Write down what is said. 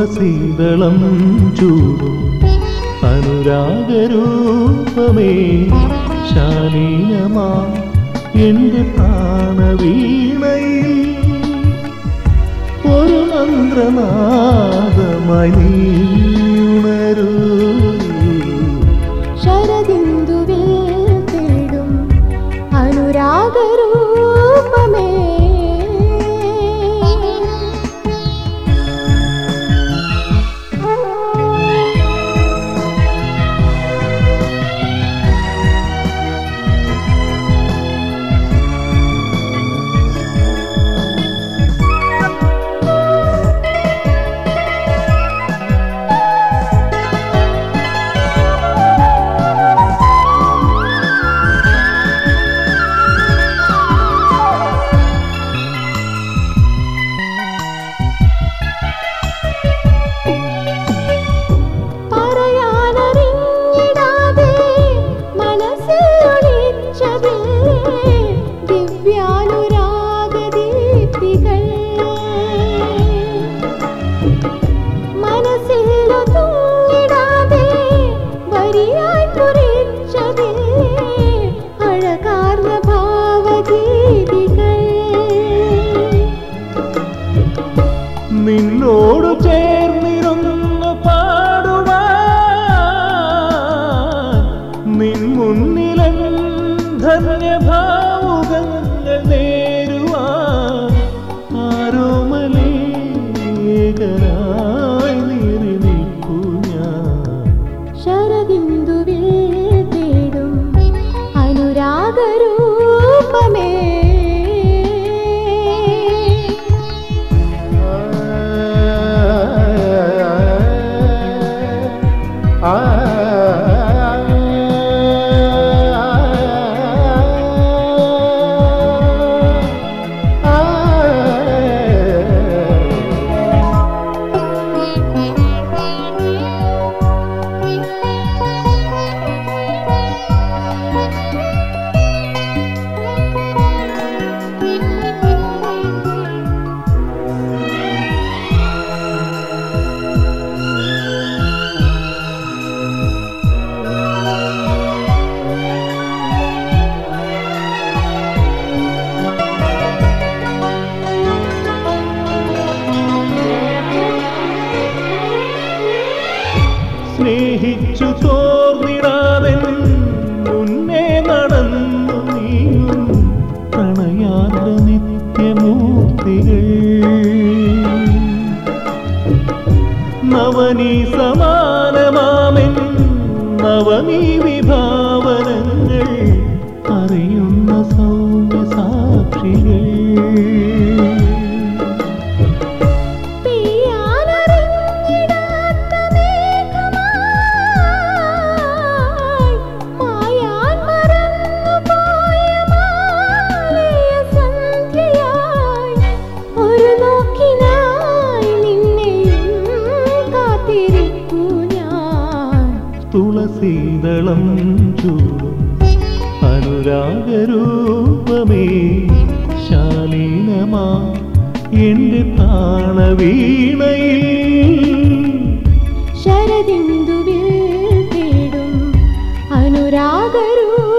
തുളസീതളം ചൂടും അനുരാഗരൂപമേ ശാലീനമാ എന്റെ പ്രാണവീണയിൽ ഒരു മന്ത്രനാദമായി നീ ഉണരൂ ശരദിന്ദുവിൽ തേടും അനുരാഗരൂപമേ പറയാനറിഞ്ഞിടാതെ മനസ്സിൽ ഒളിച്ചതില്ലേ ദിവ്യാനുരാഗദീപ്തികൾ മനസ്സിൽ ഒതുങ്ങിടാതെ വരിയായി കുറിച്ചതില്ലേ അഴകാർന്ന ഭാവഗീതികൾ നിന്നോട് ചേർന്നിരുന്നു പാടുവാൻ നിൻ മുന്നിലൻ ധന്യഭാവുകങ്ങൾ നേരുവാൻ ആരോമലേഖനായി നീറി നിൽക്കൂ ഞാൻ ശരദിന്ദുവിൽ തേടും അനുരാഗരൂപമേ സ്നേഹിച്ചു തോർന്നിടാതെ മുന്നേ നടന്നു നീങ്ങും പ്രണയാർന്ന നിത്യമൂർത്തികൾ നവനീ സമാനമാമെൻ നവനീ വിഭാവനങ്ങൾ അറിയുന്ന സൗമ്യ സാക്ഷികൾ പെയ്യാനറിഞ്ഞിടാത്ത മേഘമായി മായാൻ മറന്നുപോയ മാലയ സന്ധ്യയായി ഒരു നോക്കിനായി നിന്നെയും കാത്തിരിക്കൂ ഞാൻ തുളസീതളം ചൂടും അനുരാഗരൂപമേ ശാലീനമാ എന്റെ പ്രാണവീണയിൽ ശരദിന്ദുവിൽ തേടും അനുരാഗരൂ